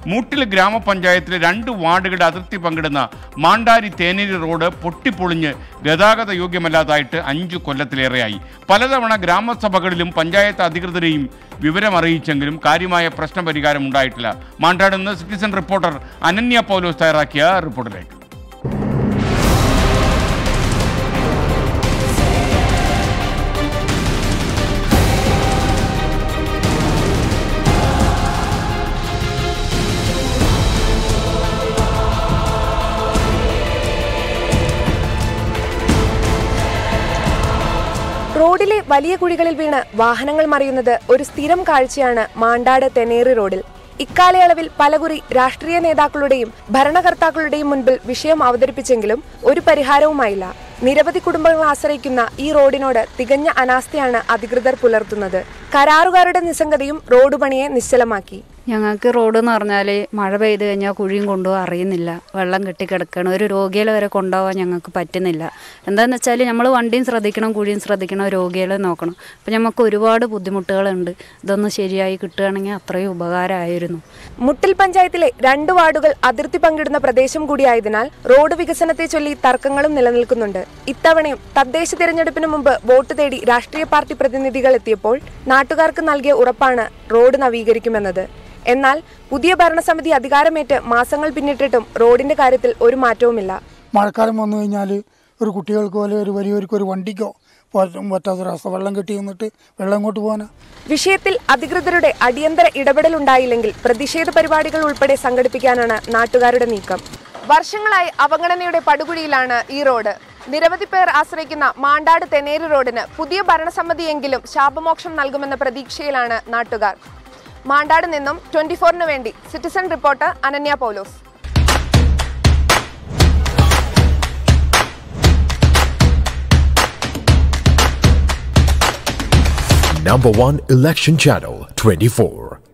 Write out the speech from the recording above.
മൂട്ടിൽ ഗ്രാമപഞ്ചായത്തിലെ രണ്ട് വാർഡുകളുടെ അതിർത്തി പങ്കിടുന്ന മാണ്ടാരി തേനേരി റോഡ് പൊട്ടിപ്പൊളിഞ്ഞ് ഗതാഗത യോഗ്യമല്ലാതായിട്ട് അഞ്ചു കൊല്ലത്തിലേറെയായി പലതവണ ഗ്രാമസഭകളിലും പഞ്ചായത്ത് അധികൃതരെയും വിവരമറിയിച്ചെങ്കിലും കാര്യമായ പ്രശ്നപരിഹാരം ഉണ്ടായിട്ടില്ല മാണ്ടാട് നിന്ന് സിറ്റിസൺ റിപ്പോർട്ടർ അനന്യ പൗലോസ് തയ്യാറാക്കിയ റിപ്പോർട്ടിലേക്ക് റോഡിലെ വലിയ കുഴികളിൽ വീണ് വാഹനങ്ങൾ മറിയുന്നത് ഒരു സ്ഥിരം കാഴ്ചയാണ് മാണ്ടാട് തെനേറി റോഡിൽ ഇക്കാലയളവിൽ പലകുറി രാഷ്ട്രീയ നേതാക്കളുടെയും ഭരണകർത്താക്കളുടെയും മുൻപിൽ വിഷയം അവതരിപ്പിച്ചെങ്കിലും ഒരു പരിഹാരവുമായില്ല നിരവധി കുടുംബങ്ങൾ ആശ്രയിക്കുന്ന ഈ റോഡിനോട് തികഞ്ഞ അനാസ്ഥയാണ് അധികൃതർ പുലർത്തുന്നത് കരാറുകാരുടെ നിസ്സംഗതയും റോഡ് പണിയെ നിശ്ചലമാക്കി ഞങ്ങൾക്ക് റോഡ് എന്ന് പറഞ്ഞാൽ മഴ പെയ്ത് കഴിഞ്ഞാൽ കുഴിയും കൊണ്ടുപോകാൻ അറിയുന്നില്ല വെള്ളം കെട്ടിക്കിടക്കണം ഒരു രോഗികളെ വരെ കൊണ്ടുപോകാൻ ഞങ്ങൾക്ക് പറ്റുന്നില്ല എന്താണെന്ന് വെച്ചാൽ നമ്മൾ വണ്ടിയും ശ്രദ്ധിക്കണം കുഴിയും ശ്രദ്ധിക്കണം രോഗികളെ നോക്കണം അപ്പം നമുക്ക് ഒരുപാട് ബുദ്ധിമുട്ടുകളുണ്ട് ഇതൊന്ന് ശരിയായി കിട്ടുകയാണെങ്കിൽ അത്രയും ഉപകാരമായിരുന്നു മുട്ടിൽ പഞ്ചായത്തിലെ രണ്ട് വാർഡുകൾ അതിർത്തി പങ്കിടുന്ന പ്രദേശം കൂടിയായതിനാൽ റോഡ് വികസനത്തെ ചൊല്ലി തർക്കങ്ങളും നിലനിൽക്കുന്നുണ്ട് ഇത്തവണയും തദ്ദേശ തിരഞ്ഞെടുപ്പിന് മുമ്പ് വോട്ട് തേടി രാഷ്ട്രീയ പാർട്ടി പ്രതിനിധികൾ എത്തിയപ്പോൾ നാട്ടുകാർക്ക് നൽകിയ ഉറപ്പാണ് റോഡ് നവീകരിക്കുമെന്നത് എന്നാൽ പുതിയ ഭരണസമിതി അധികാരമേറ്റ് മാസങ്ങൾ പിന്നിട്ടിട്ടും റോഡിന്റെ കാര്യത്തിൽ ഒരു മാറ്റവുമില്ല മഴക്കാലം വന്നു കഴിഞ്ഞാൽ ഒരു കുട്ടികൾക്ക് പോലെ ഒരു വലിയവർക്ക് ഒരു വണ്ടിക്കോ പോകാൻ പറ്റാത്തൊരവസ്ഥ വെള്ളം കെട്ടി നിന്നിട്ട് വെള്ളം ഇങ്ങോട്ട് പോകാനാ വിഷയത്തിൽ അധികൃതരുടെ അടിയന്തര ഇടപെടലുണ്ടായില്ലെങ്കിൽ പ്രതിഷേധ പരിപാടികൾ ഉൾപ്പെടെ സംഘടിപ്പിക്കാനാണ് നാട്ടുകാരുടെ നീക്കം വർഷങ്ങളായി അവഗണനയുടെ പടുകുഴിയിലാണ് ഈ റോഡ് നിരവധി പേർ ആശ്രയിക്കുന്ന മാണ്ടാട് തെനേരി റോഡിന് പുതിയ ഭരണസമിതിയെങ്കിലും ശാപമോക്ഷം നൽകുമെന്ന പ്രതീക്ഷയിലാണ് നാട്ടുകാർ മാണ്ടാട് നിന്നും ട്വന്റി ഫോറിന് വേണ്ടി citizen reporter Ananya Paulose Number one election channel 24.